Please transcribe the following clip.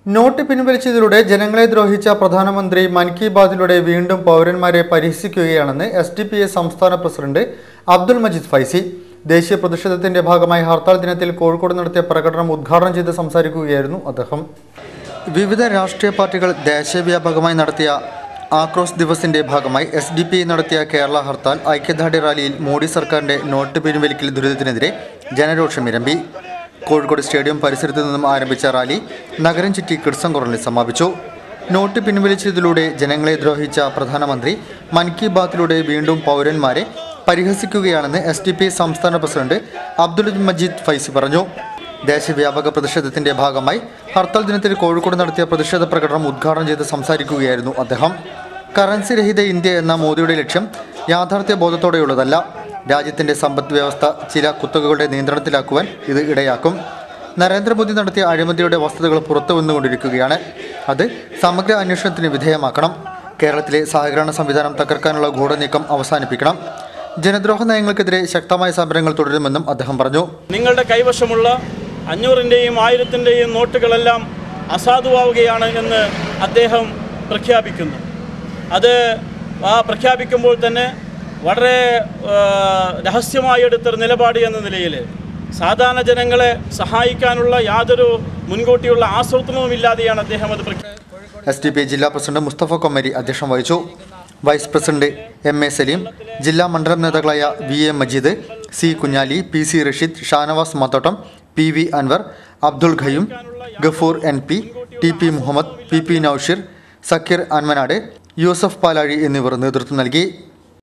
not പിൻവലിച്ചതിലൂടെ ജനങ്ങളെ ദ്രോഹിച്ച പ്രധാനമന്ത്രി മൻ കി ബാതിലൂടെ വീണ്ടും പൗരന്മാരെ പരിഹസിക്കുകയാണെന്ന് എസ് ഡി പി എ സംസ്ഥാന പ്രസിഡന്റ് അബ്ദുൾ മജീദ് ഫൈസി ദേശീയ പ്രതിഷേധത്തിന്റെ ഭാഗമായി ഹർത്താൽ ദിനത്തിൽ കോഴിക്കോട് നടത്തിയ പ്രകടനം ഉദ്ഘാടനം ചെയ്ത് സംസാരിക്കുകയായിരുന്നു അദ്ദേഹം വിവിധ രാഷ്ട്രീയ പാർട്ടികൾ ദേശവ്യാപകമായി നടത്തിയ ആക്രോസ് ദിവസിന്റെ ഭാഗമായി എസ് ഡി പി നടത്തിയ കേരള ഹർത്താൽ ഐക്യദാർഢ്യ റാലിയിൽ മോഡി സർക്കാരിന്റെ നോട്ട് പിൻവലിക്കൽ ദുരിതത്തിനെതിരെ ജനരോഷം ഇരമ്പി കോഴിക്കോട് സ്റ്റേഡിയം പരിസരത്ത് നിന്നും ആരംഭിച്ച റാലി നഗരം ചുറ്റി കിഡ്സം കുറണിൽ സമാപിച്ചു നോട്ട് പിൻവലിച്ചതിലൂടെ ജനങ്ങളെ ദ്രോഹിച്ച പ്രധാനമന്ത്രി മൻ കി ബാത്തിലൂടെ വീണ്ടും പൗരന്മാരെ പരിഹസിക്കുകയാണെന്ന് എസ് ഡി പി സംസ്ഥാന പ്രസിഡന്റ് അബ്ദുൽ മജീദ് ഫൈസി പറഞ്ഞു ദേശവ്യാപക പ്രതിഷേധത്തിന്റെ ഭാഗമായി ഹർത്താൽ ദിനത്തിൽ കോഴിക്കോട് നടത്തിയ പ്രതിഷേധ പ്രകടനം ഉദ്ഘാടനം ചെയ്ത് സംസാരിക്കുകയായിരുന്നു അദ്ദേഹം കറൻസി രഹിത ഇന്ത്യ എന്ന മോദിയുടെ ലക്ഷ്യം യാഥാർത്ഥ്യ ബോധത്തോടെയുള്ളതല്ല രാജ്യത്തിന്റെ സമ്പദ് വ്യവസ്ഥ ചില കുത്തകകളുടെ നിയന്ത്രണത്തിലാക്കുവാൻ ഇത് ഇടയാക്കും നരേന്ദ്രമോദി നടത്തിയ അഴിമതിയുടെ വസ്തുതകൾ പുറത്തു വന്നുകൊണ്ടിരിക്കുകയാണ് അത് സമഗ്ര അന്വേഷണത്തിന് വിധേയമാക്കണം കേരളത്തിലെ സഹകരണ സംവിധാനം തകർക്കാനുള്ള ഗൂഢനീക്കം അവസാനിപ്പിക്കണം ജനദ്രോഹ നയങ്ങൾക്കെതിരെ ശക്തമായ സമരങ്ങൾ തുടരുമെന്നും അദ്ദേഹം പറഞ്ഞു നിങ്ങളുടെ കൈവശമുള്ള അഞ്ഞൂറിൻ്റെയും ആയിരത്തിൻ്റെയും നോട്ടുകളെല്ലാം അസാധുവാവുകയാണ് എന്ന് അദ്ദേഹം പ്രഖ്യാപിക്കുന്നു അത് ആ പ്രഖ്യാപിക്കുമ്പോൾ തന്നെ വളരെ ആ, രഹസ്യമായി എടുത്തൊരു നിലപാട് എന്ന നിലയിൽ സാധാരണ ജനങ്ങളെ സഹായിക്കാനുള്ള യാതൊരു മുൻകൂട്ടിയുള്ള ആസൂത്രണവുമില്ലാതെയാണ് അദ്ദേഹം അത് പ്രഖ്യാ എസ് ഡി പി ജില്ലാ പ്രസിഡന്റ് മുസ്തഫ കൊമ്മരി അധ്യക്ഷം വഹിച്ചു vice president M A Saleem ജില്ലാ മണ്ഡലം നേതാക്കളായ V A Majeed C Kunhali P C Rasheed Shanavas Mathottam P V Anwar Abdul Khayyum Gafoor N P T P Muhammad P P Noushir Sakeer Anmanad Yusuf Palazhi എന്നിവർ നേതൃത്വം നൽകി